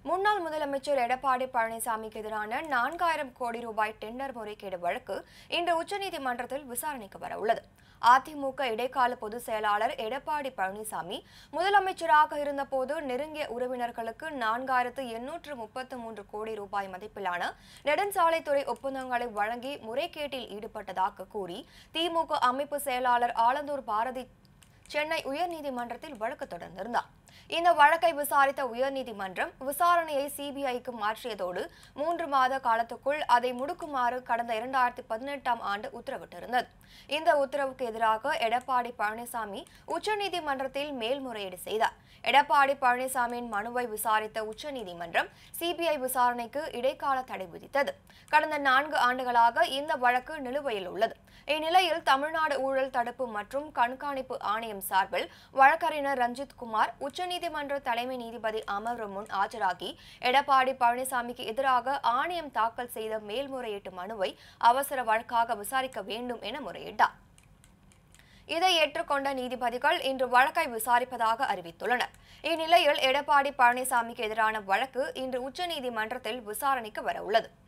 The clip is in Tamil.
முன்னாள் முதலமைச்சர் எடப்பாடி பழனிசாமிக்கு எதிரான நான்காயிரம் கோடி ரூபாய் டெண்டர் முறைகேடு வழக்கு இன்று உச்சநீதிமன்றத்தில் விசாரணைக்கு வர உள்ளது அதிமுக இடைக்கால பொதுச் செயலாளர் எடப்பாடி பழனிசாமி முதலமைச்சராக இருந்தபோது நெருங்கிய உறவினர்களுக்கு நான்காயிரத்து எண்ணூற்று முப்பத்து மூன்று கோடி ரூபாய் மதிப்பிலான நெடுஞ்சாலைத்துறை ஒப்பந்தங்களை வழங்கி முறைகேட்டில் ஈடுபட்டதாக கூறி திமுக அமைப்பு செயலாளர் ஆலந்தூர் பாரதி சென்னை உயர்நீதிமன்றத்தில் வழக்கு தொடர்ந்திருந்தார் இந்த வழக்கை விசாரித்த உயர்நீதிமன்றம் விசாரணையை சிபிஐக்கு மாற்றியதோடு மூன்று மாத காலத்துக்குள் அதை முடுக்குமாறு கடந்த இரண்டாயிரத்தி பதினெட்டாம் ஆண்டு உத்தரவிட்டிருந்தது இந்த உத்தரவுக்கு எதிராக எடப்பாடி பழனிசாமி உச்சநீதிமன்றத்தில் மேல்முறையீடு செய்தார் எடப்பாடி பழனிசாமியின் மனுவை விசாரித்த உச்சநீதிமன்றம் சிபிஐ விசாரணைக்கு இடைக்கால தடை விதித்தது கடந்த நான்கு ஆண்டுகளாக இந்த வழக்கு நிலுவையில் உள்ளது இந்நிலையில் தமிழ்நாடு ஊழல் தடுப்பு மற்றும் கண்காணிப்பு ஆணையம் சார்பில் வழக்கறிஞர் ரஞ்சித் குமார் உச்சநீதிமன்ற தலைமை நீதிபதி அமர்வு முன் ஆஜராகி எடப்பாடி பழனிசாமிக்கு எதிராக ஆணையம் தாக்கல் செய்த மேல்முறையீட்டு மனுவை அவசர வழக்காக விசாரிக்க வேண்டும் என முறையிட்டார் இதை ஏற்றுக்கொண்ட நீதிபதிகள் இன்று வழக்கை விசாரிப்பதாக அறிவித்துள்ளனர் இந்நிலையில் எடப்பாடி பழனிசாமிக்கு எதிரான வழக்கு இன்று உச்சநீதிமன்றத்தில் விசாரணைக்கு வர உள்ளது